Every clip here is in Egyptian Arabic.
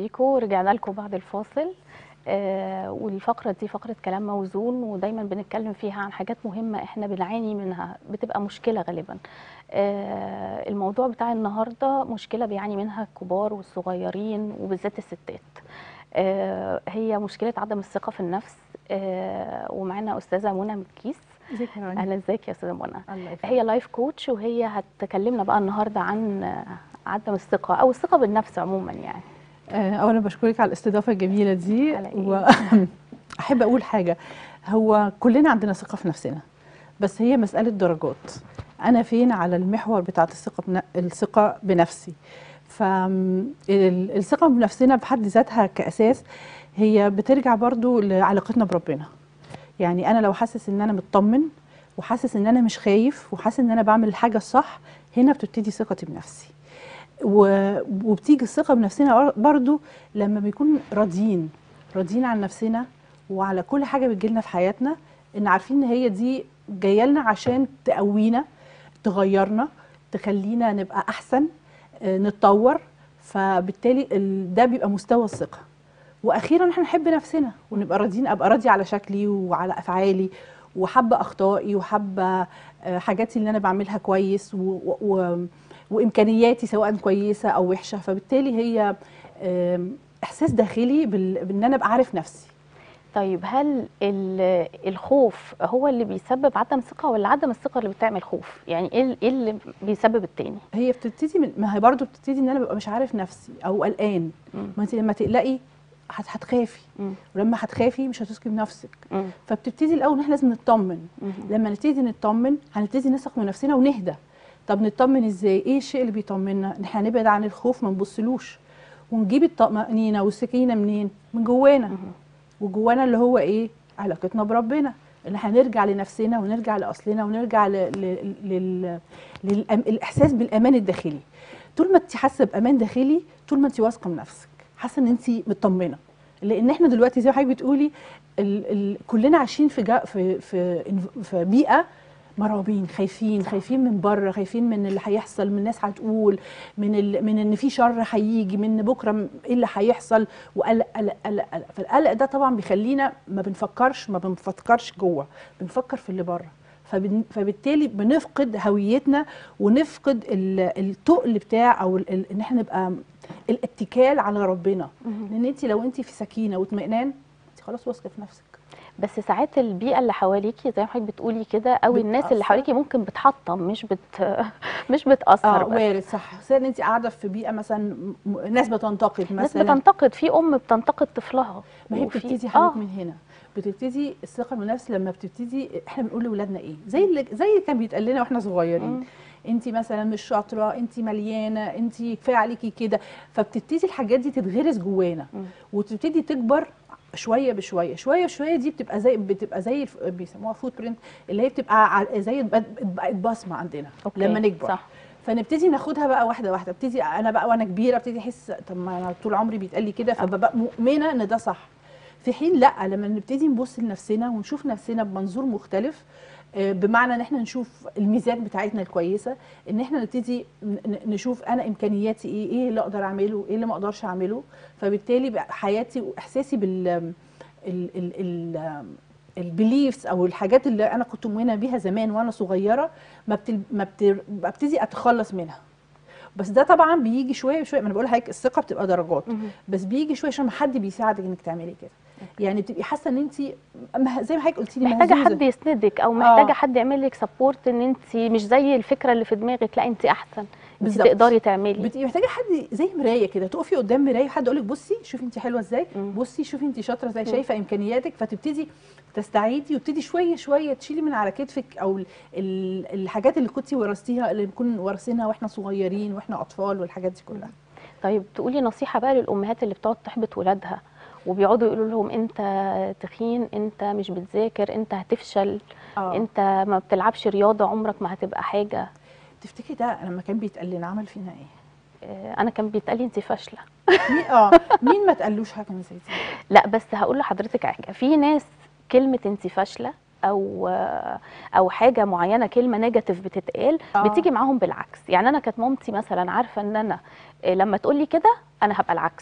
بيكم رجعنا لكم بعد الفاصل آه والفقرة دي فقرة كلام موزون ودايما بنتكلم فيها عن حاجات مهمة احنا بنعاني منها بتبقى مشكلة غالبا آه الموضوع بتاع النهاردة مشكلة بيعاني منها الكبار والصغيرين وبالذات الستات آه هي مشكلة عدم الثقة في النفس آه ومعانا أستاذة منى مكيس ازيك يا رانيا أهلا ازيك يا أستاذة منى الله يسلمك هي لايف كوتش وهي هتكلمنا بقى النهاردة عن آه، عدم الثقة أو الثقة بالنفس عموما يعني آه، اولا بشكرك على الاستضافه الجميله دي على إيه؟ واحب اقول حاجه هو كلنا عندنا ثقه في نفسنا بس هي مساله درجات انا فين على المحور بتاعه الثقه بن... الثقه بنفسي فالثقه بنفسنا بحد ذاتها كاساس هي بترجع برضو لعلاقتنا بربنا يعني انا لو حاسس ان انا مطمن وحاسس ان انا مش خايف وحاسس ان انا بعمل الحاجه الصح هنا بتبتدي ثقتي بنفسي و- وبتيجي الثقه بنفسنا برضو لما بيكون راضيين راضيين عن نفسنا وعلى كل حاجه بتجيلنا في حياتنا ان عارفين ان هي دي جايه لنا عشان تقوينا تغيرنا تخلينا نبقى احسن آه، نتطور فبالتالي ال- ده بيبقى مستوى الثقه واخيرا احنا نحب نفسنا ونبقى راضيين ابقى راضيه على شكلي وعلى افعالي وحابه اخطائي وحابه آه، حاجاتي اللي انا بعملها كويس و و و وامكانياتي سواء كويسه او وحشه فبالتالي هي آم، احساس داخلي بال- بان انا ابقى عارف نفسي طيب هل ال- الخوف هو اللي بيسبب عدم الثقة ولا عدم الثقة اللي بتعمل خوف؟ يعني ايه ال- ايه اللي بيسبب التاني؟ هي بتبتدي من ما هي برضو بتبتدي ان انا ببقى مش عارف نفسي او قلقان مم. ما انت لما تقلقي هت- هتخافي مم. ولما هتخافي مش هتثقي بنفسك مم. فبتبتدي الاول ان احنا لازم نطمن مم. لما نبتدي نطمن هنبتدي نثق من نفسنا ونهدى طب نطمن ازاي ايه الشيء اللي بيطمنا ان احنا نبعد عن الخوف ما نبصلوش ونجيب الطمأنينة والسكينة منين من جوانا مم. وجوانا اللي هو ايه علاقتنا بربنا اللي هنرجع لنفسنا ونرجع لاصلنا ونرجع ل... ل... لل... للأم... الاحساس بالامان الداخلي طول ما انت حاسه بامان داخلي طول ما انت واثقه من نفسك حاسه ان انت مطمنه لان احنا دلوقتي زي ما حضرتك بتقولي ال... ال... كلنا عايشين في جا... في في في بيئه مرعوبين خايفين خايفين من بره خايفين من اللي هيحصل من الناس هتقول من ال... من ان في شر هيجي من بكره م- ايه اللي هيحصل وقلق قلق قلق قلق فالقلق ده طبعا بيخلينا ما بنفكرش ما بنفكرش جوه بنفكر في اللي بره فبن... فبالتالي بنفقد هويتنا ونفقد ال... التقل بتاع او ال... ال... ان احنا نبقى الاتكال على ربنا مم. لان انت لو انت في سكينه واطمئنان انت خلاص واثقه في نفسك بس ساعات البيئة اللي حواليكي زي ما حضرتك بتقولي كده او الناس اللي بتأثر. حواليكي ممكن بتحطم مش بت مش بتأثر اه بس وارد صح خصوصا ان انت قاعده في بيئه مثلا م- م- ناس بتنتقد الناس مثلا بتنتقد في ام بتنتقد طفلها ما هي وفي- بتبتدي اه حضرتك من هنا بتبتدي الثقه بالنفس لما بتبتدي احنا بنقول لاولادنا ايه زي اللي زي اللي كان بيتقال لنا واحنا صغيرين مم. انت مثلا مش شاطره انت مليانه انت كفايه عليكي كده فبتبتدي الحاجات دي تتغرس جوانا مم. وتبتدي تكبر شويه بشويه شويه بشويه دي بتبقى زي بتبقى زي الف- بيسموها فوت برنت اللي هي بتبقى ع- زي بقت بقت بصمه عندنا أوكي، لما نكبر صح فنبتدي ناخدها بقى واحده واحده ابتدي انا بقى وانا كبيره ابتدي احس طب ما انا طول عمري بيتقال لي كده فببقى مؤمنه ان ده صح في حين لا لما نبتدي نبص لنفسنا ونشوف نفسنا بمنظور مختلف آه، بمعنى ان احنا نشوف الميزات بتاعتنا الكويسه ان احنا نبتدي ن- ن- نشوف انا امكانياتي ايه ايه اللي اقدر اعمله ايه اللي ما اقدرش اعمله فبالتالي بقى حياتي واحساسي بال ال ال ال البيليفز او الحاجات اللي انا كنت مؤمنه بيها زمان وانا صغيره ما بتل ما بت- ببتدي اتخلص منها بس ده طبعا بيجي شويه بشويه ما انا بقول لحضرتك الثقه بتبقى درجات مم. بس بيجي شويه عشان ما حد بيساعدك انك تعملي كده يعني بتبقي حاسه ان انت مه- زي ما حضرتك قلتي لي محتاجه مهزوزة. حد يسندك او محتاجه آه. حد يعمل لك سبورت ان انت مش زي الفكره اللي في دماغك لا انت احسن انت بالظبط. تقدري تعملي بتبقي محتاجه حد زي مرايه كده تقفي قدام مرايه وحد يقول لك بصي شوفي انت حلوه ازاي مم. بصي شوفي انت شاطره ازاي مم. شايفه امكانياتك فتبتدي تستعيدي وتبتدي شويه شويه تشيلي من على كتفك او ال- ال- الحاجات اللي كنتي ورثتيها اللي نكون وارثينها واحنا صغيرين واحنا اطفال والحاجات دي كلها طيب تقولي نصيحه بقى للامهات اللي بتقعد تحبط ولادها وبيقعدوا يقولوا لهم انت تخين انت مش بتذاكر انت هتفشل اه انت ما بتلعبش رياضه عمرك ما هتبقى حاجه تفتكري ده لما كان بيتقال لنا عمل فينا ايه آه، انا كان بيتقال لي انت فاشله مين اه مين ما تقالوش حاجه من زي دي لا بس هقول لحضرتك حاجه في ناس كلمه انت فاشله او او حاجه معينه كلمه نيجاتيف بتتقال آه. بتيجي معاهم بالعكس يعني انا كانت مامتي مثلا عارفه ان انا إيه، لما تقول لي كده انا هبقى العكس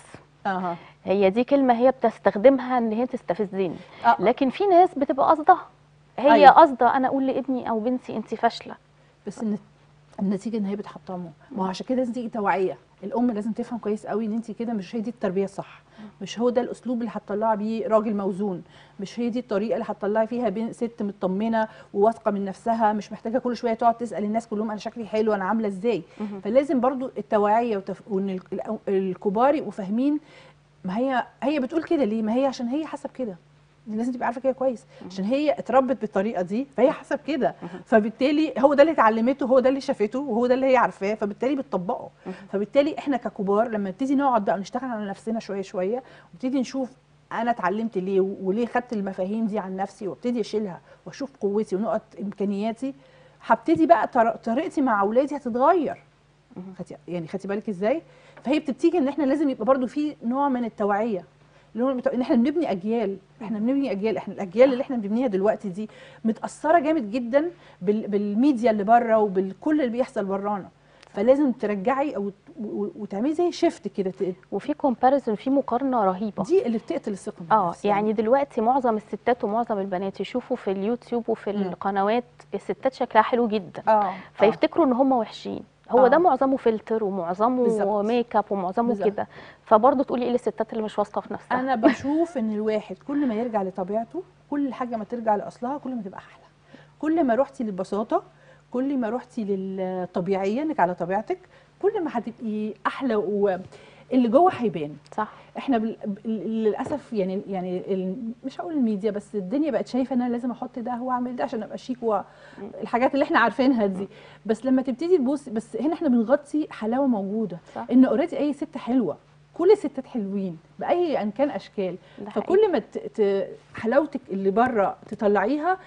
اها هي دي كلمه هي بتستخدمها ان هي تستفزني آه. لكن في ناس بتبقى قصدها هي أيوة. قصده انا اقول لابني او بنتي انت فاشله بس النت- النتيجه ان هي بتحطمه ما هو عشان كده لازم تيجي توعيه الام لازم تفهم كويس قوي ان انت كده مش هي دي التربيه الصح مش هو ده الاسلوب اللي هتطلعي بيه راجل موزون مش هي دي الطريقه اللي هتطلعي فيها بين ست مطمنه وواثقه من نفسها مش محتاجه كل شويه تقعد تسال الناس كلهم انا شكلي حلو انا عامله ازاي مهم. فلازم برضو التوعيه وتف... وان ال- ال- الكبار يبقوا فاهمين ما هي هي بتقول كده ليه ما هي عشان هي حسب كده لازم تبقى عارفه كده كويس عشان هي اتربت بالطريقه دي فهي حسب كده فبالتالي هو ده اللي اتعلمته هو ده اللي شافته وهو ده اللي هي عارفاه فبالتالي بتطبقه فبالتالي احنا ككبار لما نبتدي نقعد بقى ونشتغل على نفسنا شويه شويه ونبتدي نشوف انا اتعلمت ليه وليه خدت المفاهيم دي عن نفسي وابتدي اشيلها واشوف قوتي ونقط امكانياتي هبتدي بقى طر- طريقتي مع اولادي هتتغير خدتي يعني خدتي بالك ازاي فهي بتبتدي ان احنا لازم يبقى برضو في نوع من التوعيه اللي هو المت- ان احنا بنبني اجيال احنا بنبني اجيال احنا الاجيال اللي احنا بنبنيها دلوقتي دي متاثره جامد جدا بال بالميديا اللي بره وبالكل اللي بيحصل برانا فلازم ترجعي او ت- و- وتعملي زي شيفت كده ت- وفي كومباريزون في مقارنه رهيبه دي اللي بتقتل الثقه اه بالنفس يعني دلوقتي معظم الستات ومعظم البنات يشوفوا في اليوتيوب وفي مم. القنوات الستات شكلها حلو جدا اه فيفتكروا ان هم وحشين هو ده آه. معظمه فلتر ومعظمه بالظبط. ميك اب ومعظمه بالظبط. كده فبرضه تقولي ايه للستات اللي مش واثقه في نفسها انا بشوف ان الواحد كل ما يرجع لطبيعته كل حاجه ما ترجع لاصلها كل ما تبقى احلى كل ما رحتي للبساطه كل ما رحتي للطبيعيه انك على طبيعتك كل ما هتبقي احلى واللي جوه هيبان صح احنا بال... بال- للاسف يعني يعني ال... مش هقول الميديا بس الدنيا بقت شايفه ان انا لازم احط ده واعمل ده عشان ابقى شيك والحاجات اللي احنا عارفينها دي بس لما تبتدي تبصي بس هنا احنا بنغطي حلاوه موجوده صح. ان اوريدي اي ست حلوه كل الستات حلوين باي ان كان اشكال ده حقيقي. فكل ما ت... ت... حلاوتك اللي بره تطلعيها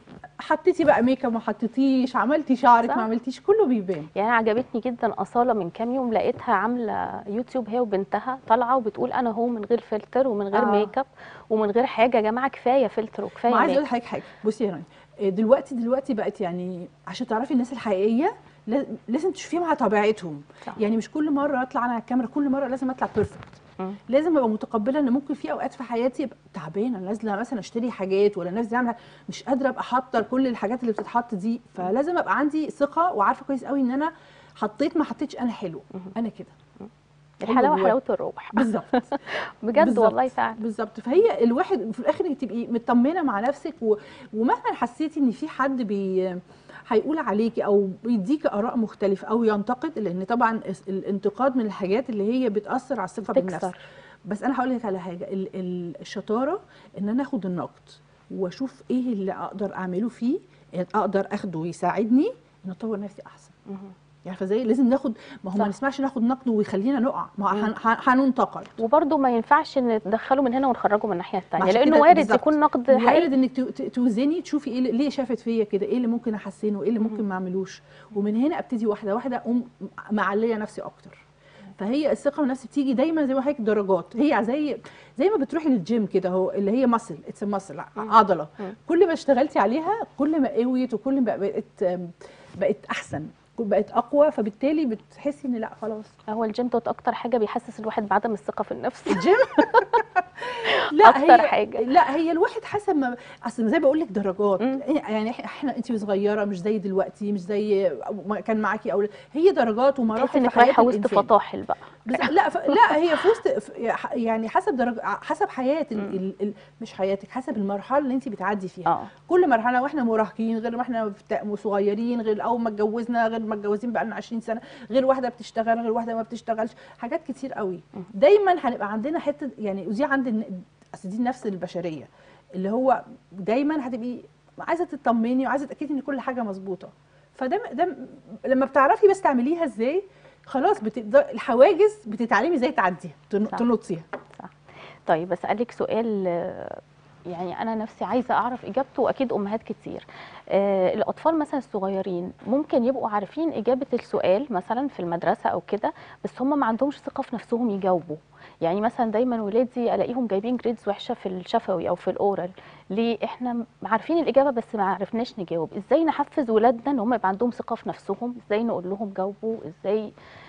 حطيتي بقى ميك اب ما حطيتيش عملتي شعرك صح. ما عملتيش كله بيبان يعني أنا عجبتني جدا أصالة من كام يوم لقيتها عاملة يوتيوب هي وبنتها طالعة وبتقول أنا هو من غير فلتر ومن غير آه. ميك اب ومن غير حاجة يا جماعة كفاية فلتر وكفاية ما عايزه ميك اقول لحضرتك حاجه بصي يا رانيا إيه دلوقتي دلوقتي بقت يعني عشان تعرفي الناس الحقيقيه لا- لازم تشوفيهم على طبيعتهم صح. يعني مش كل مره اطلع انا على الكاميرا كل مره لازم اطلع بيرفكت مم. لازم ابقى متقبله ان ممكن في اوقات في حياتي ابقى تعبانه نازله مثلا اشتري حاجات ولا نازله اعمل مش قادره ابقى حاطه كل الحاجات اللي بتتحط دي فلازم ابقى عندي ثقه وعارفه كويس قوي ان انا حطيت ما حطيتش انا حلو انا كده الحلاوة حلو حلاوة الروح بالظبط بجد بالظبط. والله فعلا بالظبط فهي الواحد في الاخر تبقي مطمنه مع نفسك و... ومهما حسيتي ان في حد بي هيقول عليكي او بيديكي اراء مختلفه او ينتقد لان طبعا الس- الانتقاد من الحاجات اللي هي بتاثر على الثقه بالنفس تكسر بس انا هقول لك على حاجه ال... ال... الشطاره ان انا اخد النقد واشوف ايه اللي اقدر اعمله فيه اقدر اخده ويساعدني ان اطور نفسي احسن مهم. يعني فزي لازم ناخد ما هو ما صح. نسمعش ناخد نقد ويخلينا نقع ما هو مم. هن- هن- هننتقد وبرضه ما ينفعش ندخله من هنا ونخرجه من الناحية التانية عشان لأنه كده وارد بالظبط. يكون نقد وارد حقيقي انك تو- ت- توزني تشوفي ايه اللي- ليه شافت فيا كده ايه اللي ممكن احسنه ايه اللي ممكن ما اعملوش ومن هنا ابتدي واحده واحده اقوم معليه نفسي اكتر فهي الثقه بالنفس بتيجي دايما زي ما هيك درجات هي زي زي ما بتروحي للجيم كده هو اللي هي ماسل اتس ماسل عضله مم. كل ما اشتغلتي عليها كل ما قويت وكل ما بقت بقت احسن بقت اقوى فبالتالي بتحسي ان لا خلاص هو الجيم دوت أكتر حاجة بيحسس الواحد بعدم الثقة في النفس الجيم لا أكتر هي حاجة. لا هي الواحد حسب ما اصل زي بقول لك درجات مم. يعني إح- احنا انت صغيره مش زي دلوقتي مش زي ما كان معاكي او هي درجات تحس ومراحل في إنك حياه رايحة وسط الانسان فطاحل بقى بس لا ف... لا هي في وسط ف- يعني حسب درجه حسب حياه ال... مم. ال... ال... مش حياتك حسب المرحله اللي انت بتعدي فيها اه كل مرحله واحنا مراهقين غير ما احنا بت- صغيرين غير اول ما اتجوزنا غير ما اتجوزين بقى لنا 20 سنه غير واحده بتشتغل غير واحده ما بتشتغلش حاجات كتير قوي دايما هنبقى عندنا حته يعني ودي عند الن- اصل دي النفس البشريه اللي هو دايما هتبقي عايزه تطمني وعايزه تاكدي ان كل حاجه مظبوطه فده ده لما بتعرفي بس تعمليها ازاي خلاص بتقدر الحواجز بتتعلمي ازاي تعديها تن- صح. تنطيها طيب بسألك سؤال آه، يعني أنا نفسي عايزة أعرف إجابته وأكيد أمهات كتير آه، الأطفال مثلا الصغيرين ممكن يبقوا عارفين إجابة السؤال مثلا في المدرسة أو كده بس هم ما عندهمش ثقة في نفسهم يجاوبوا يعني مثلا دايما ولادي ألاقيهم جايبين جريدز وحشة في الشفوي أو في الأورال ليه إحنا م- عارفين الإجابة بس ما عرفناش نجاوب إزاي نحفز ولادنا إن هم يبقى عندهم ثقة في نفسهم إزاي نقول لهم جاوبوا إزاي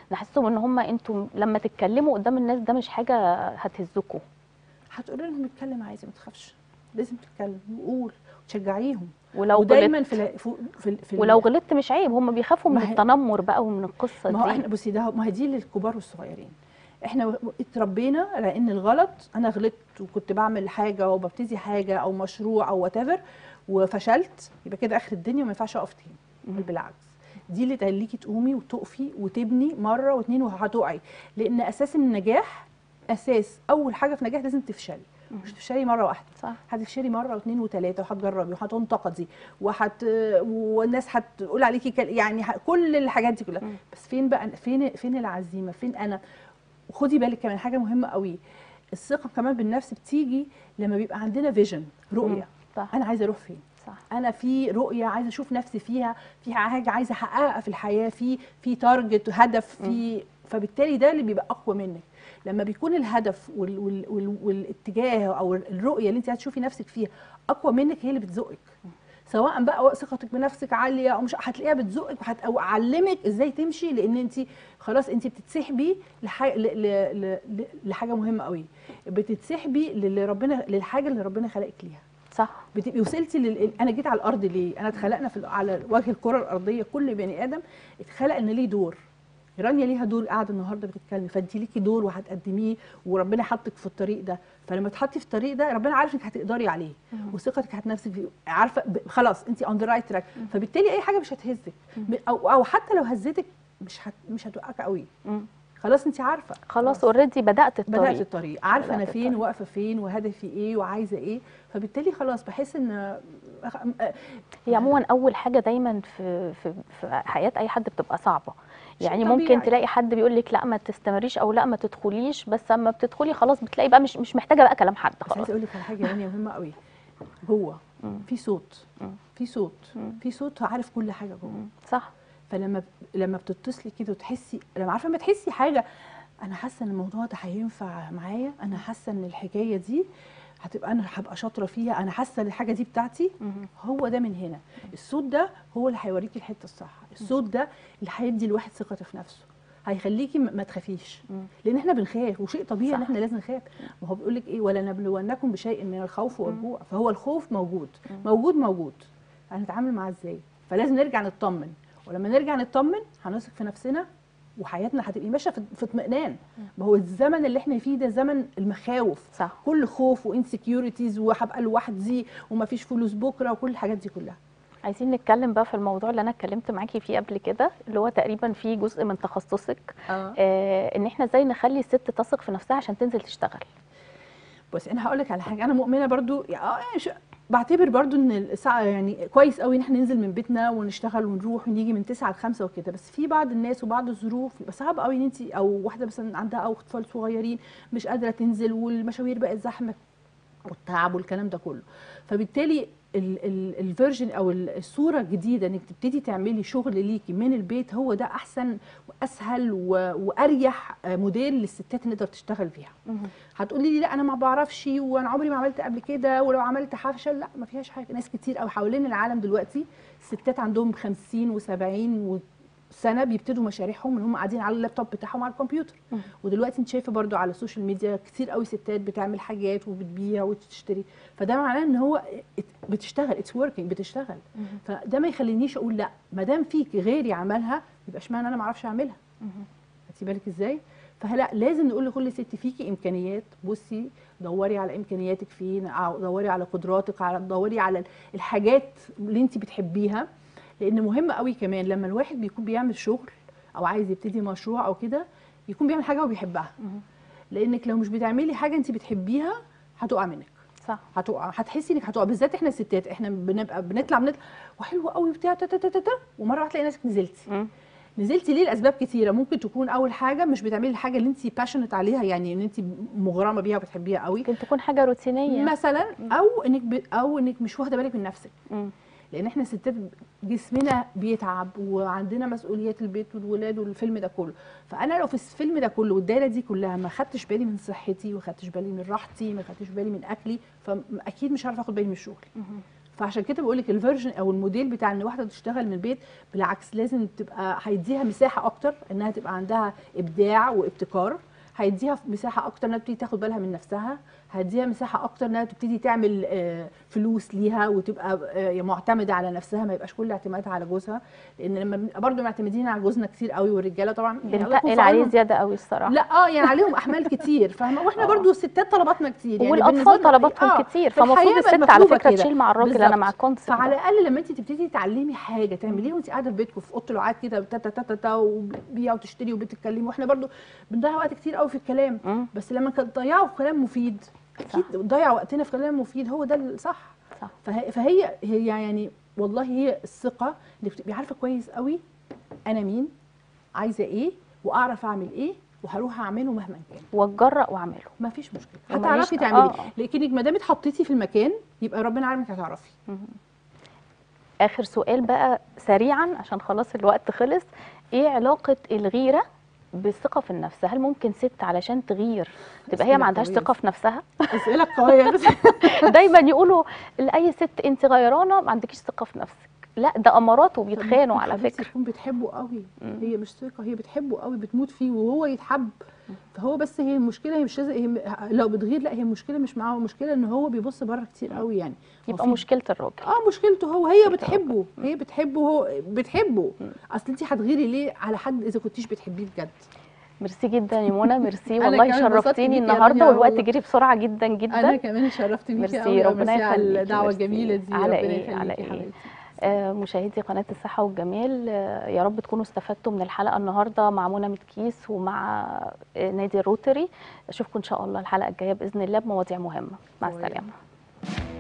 نحسهم ان هم انتوا لما تتكلموا قدام الناس ده مش حاجه هتهزكوا هتقول لهم اتكلم عادي ما تخافش لازم تتكلم وقول وتشجعيهم ولو ودايما غلطت في ال- في في, ال- في ال- ولو غلطت مش عيب هم بيخافوا من ما هي- التنمر بقى ومن القصه ما هو دي احنا بصي ده ما هي دي للكبار والصغيرين احنا و- اتربينا على ان الغلط انا غلطت وكنت بعمل حاجه وببتدي حاجه او مشروع او وات وفشلت يبقى كده اخر الدنيا وما ينفعش اقف تاني بل بالعكس دي اللي تخليكي تقومي وتقفي وتبني مره واثنين وهتقعي لان اساس النجاح اساس اول حاجه في النجاح لازم تفشلي مش تفشلي مره واحده صح هتفشلي مره واثنين وثلاثه وهتجربي وهتنتقدي وهت والناس هتقول عليكي كل... يعني ه... كل الحاجات دي كلها مم. بس فين بقى فين فين العزيمه فين انا وخدي بالك كمان حاجه مهمه قوي الثقه كمان بالنفس بتيجي لما بيبقى عندنا فيجن رؤيه صح انا عايزه اروح فين صح انا في رؤيه عايزه اشوف نفسي فيها في حاجه عايزه احققها في الحياه في في تارجت هدف في فبالتالي ده اللي بيبقى اقوى منك لما بيكون الهدف وال وال وال والاتجاه او الرؤيه اللي انت عايزه تشوفي نفسك فيها اقوى منك هي اللي بتزقك سواء بقى ثقتك بنفسك عاليه او مش هتلاقيها بتزقك وهت- او علمك ازاي تمشي لان انت خلاص انت بتتسحبي لحاجه ل... ل... ل... لحاجه مهمه قوي بتتسحبي للي ربنا للحاجه اللي ربنا خلقك ليها صح بتبقي وصلتي لل... انا جيت على الارض ليه انا اتخلقنا في ال- على وجه الكره الارضيه كل بني ادم اتخلق ان ليه دور رانيا ليها دور قاعده النهارده بتتكلم فانت ليكي دور وهتقدميه وربنا حطك في الطريق ده فلما تحطي في الطريق ده ربنا عارف انك هتقدري عليه وثقتك هتنفسك فيه عارفه ب... خلاص انت اون ذا رايت تراك فبالتالي اي حاجه مش هتهزك ب- او او حتى لو هزتك مش هت... مش هتوقعك قوي مم. خلاص انت عارفه خلاص اوريدي بدات الطريق بدات الطريق عارفه انا بدأت فين الطريق. واقفه فين وهدفي ايه وعايزه ايه فبالتالي خلاص بحس ان هي عموما اول حاجه دايما في في في حياه اي حد بتبقى صعبه شيء يعني ممكن طبيعي. تلاقي حد بيقول لك لا ما تستمريش او لا ما تدخليش بس اما بتدخلي خلاص بتلاقي بقى مش مش محتاجه بقى كلام حد بس خلاص عايزه اقول لك على حاجه ثانيه مهمه قوي جوه مم. في صوت مم. في صوت مم. في صوت عارف كل حاجه جوه مم. صح فلما لما بتتصلي كده وتحسي لما عارفه لما تحسي حاجه انا حاسه ان الموضوع ده هينفع معايا انا حاسه ان الحكايه دي هتبقى انا هبقى شاطره فيها انا حاسه ان الحاجه دي بتاعتي مم. هو ده من هنا الصوت ده هو اللي هيوريكي الحته الصح الصوت ده اللي هيدي الواحد ثقته في نفسه هيخليكي ما ما تخافيش مم. لان احنا بنخاف وشيء طبيعي ان صح. احنا لازم نخاف ما هو بيقول لك ايه ولا نبلونكم بشيء من الخوف والجوع فهو الخوف موجود موجود موجود هنتعامل معاه ازاي فلازم نرجع نطمن ولما نرجع نطمن هنثق في نفسنا وحياتنا هتبقى ماشيه في في اطمئنان ما هو الزمن اللي احنا فيه ده زمن المخاوف صح كل خوف وانسكيورتيز وهبقى لوحدي ومفيش فلوس بكره وكل الحاجات دي كلها عايزين نتكلم بقى في الموضوع اللي انا اتكلمت معاكي فيه قبل كده اللي هو تقريبا فيه جزء من تخصصك اه آه ان احنا ازاي نخلي الست تثق في نفسها عشان تنزل تشتغل بص انا هقول لك على حاجه انا مؤمنه برضو يعني اه يعني ش- بعتبر برضو ان الساعه يعني كويس قوي ان احنا ننزل من بيتنا ونشتغل ونروح ونيجي من 9 ل 5 وكده بس في بعض الناس وبعض الظروف بيبقى صعب قوي ان انت او واحده مثلا عندها او اطفال صغيرين مش قادره تنزل والمشاوير بقت زحمه والتعب والكلام ده كله فبالتالي الفيرجن او ال- الصوره الجديده انك تبتدي تعملي شغل ليكي من البيت هو ده احسن واسهل و- واريح آه، موديل للستات نقدر تشتغل فيها هتقولي لي لا انا ما بعرفش وانا عمري ما عملت قبل كده ولو عملت هفشل لا ما فيهاش حاجه ناس كتير قوي حوالين العالم دلوقتي الستات عندهم 50 و70 سنه بيبتدوا مشاريعهم من هم قاعدين على اللابتوب بتاعهم على الكمبيوتر مم. ودلوقتي انت شايفه برضو على السوشيال ميديا كتير قوي ستات بتعمل حاجات وبتبيع وتشتري فده معناه ان هو it- بتشتغل اتس وركينج بتشتغل فده ما يخلينيش اقول لا ما دام فيك غيري عملها يبقى اشمعنى انا ما اعرفش اعملها خدتي بالك ازاي فلا لازم نقول لكل ست فيكي امكانيات بصي دوري على امكانياتك فين ع- دوري على قدراتك على دوري على الحاجات اللي انت بتحبيها لان مهم قوي كمان لما الواحد بيكون بيعمل شغل او عايز يبتدي مشروع او كده يكون بيعمل حاجه هو بيحبها لانك لو مش بتعملي حاجه انت بتحبيها هتقع منك صح هتقع هتحسي انك هتقع بالذات احنا الستات احنا بنبقى بنطلع بنطلع وحلوه قوي بتاع تا تا تا تا تا ومره واحده تلاقي نفسك نزلتي مم. نزلتي ليه لاسباب كتيره ممكن تكون اول حاجه مش بتعملي الحاجه اللي انت باشنت عليها يعني ان انت مغرمه بيها وبتحبيها قوي ممكن تكون حاجه روتينيه مثلا او انك ب... او انك مش واخده بالك من نفسك مم. لان احنا ستات جسمنا بيتعب وعندنا مسؤوليات البيت والولاد والفيلم ده كله فانا لو في الفيلم ده كله والدايره دي كلها ما خدتش بالي من صحتي وما خدتش بالي من راحتي ما خدتش بالي من اكلي فاكيد مش هعرف اخد بالي من الشغل مم. فعشان كده بقول لك الفيرجن او الموديل بتاع ان واحده تشتغل من البيت بالعكس لازم تبقى هيديها مساحه اكتر انها تبقى عندها ابداع وابتكار هيديها مساحه اكتر انها تبتدي تاخد بالها من نفسها هيديها مساحه اكتر انها تبتدي تعمل آه، فلوس ليها وتبقى آه، معتمده على نفسها ما يبقاش كل اعتمادها على جوزها لان لما بنبقى برضه معتمدين على جوزنا كتير قوي والرجاله طبعا يعني الله يكون بنتقل في عليه عونهم. زياده قوي الصراحه لا اه يعني عليهم احمال كتير فاهمه واحنا آه. برضو الستات طلباتنا كتير يعني والاطفال بالنسبة لنا- طلباتهم آه، كتير في الحياة فالمفروض بقت الست على مطلوبة فكره كده. تشيل مع الراجل انا بالظبط. مع الكونسيبت فعلى ده. الاقل لما انت تبتدي تعلمي حاجه تعمليها وانت قاعده في بيتكم في اوضه القعاد كده تا تا تا تا تا وبيع وتشتري وبتتكلمي واحنا برضو بنضيع وقت كتير قوي في الكلام مم. بس لما كان تضيعوا في كلام مفيد اكيد نضيع وقتنا في كلام مفيد هو ده الصح صح. فهي, فهي هي يعني والله هي الثقه انك تبقي عارفه كويس قوي انا مين عايزه ايه واعرف اعمل ايه وهروح اعمله مهما كان واتجرأ واعمله ما فيش مشكله وماليش- هتعرفي تعملي آه. لكنك ما دام اتحطيتي في المكان يبقى ربنا عارف انك هتعرفي اخر سؤال بقى سريعا عشان خلاص الوقت خلص ايه علاقه الغيره بالثقه في النفس هل ممكن ست علشان تغير تبقى هي أسئلة ما عندهاش قوية. ثقه في نفسها اسئله قويه بس دايما يقولوا لاي ست انت غيرانه ما عندكيش ثقه في نفسك لا ده امارات وبيتخانوا على حبيبتي فكره تكون بتحبه قوي مم. هي مش ثقه هي بتحبه قوي بتموت فيه وهو يتحب فهو بس هي المشكله هي مش لازم هي لو بتغير لا هي المشكله مش معاه المشكله ان هو بيبص بره كتير قوي يعني هو يبقى في- مشكله الراجل اه مشكلته هو هي بتحبه هي بتحبه هو بتحبه اصل انت هتغيري ليه على حد اذا كنتيش بتحبيه بجد ميرسي جدا يا منى ميرسي أنا والله كمان انبسطت شرفتيني بيكي يا النهارده دنيا والوقت والله. جري بسرعه جدا جدا انا كمان اتشرفت بيكي ميرسي، قوي ربنا ميرسي على يخليكي، الدعوه ميرسي. الجميله دي على ربنا إيه، على يخليكي إيه. حبيبتي آه، مشاهدي قناة الصحة والجمال آه، يا رب تكونوا استفدتوا من الحلقة النهاردة مع منى متكيس ومع آه، نادي الروتري أشوفكم إن شاء الله الحلقة الجاية بإذن الله بمواضيع مهمة مع باي. السلامة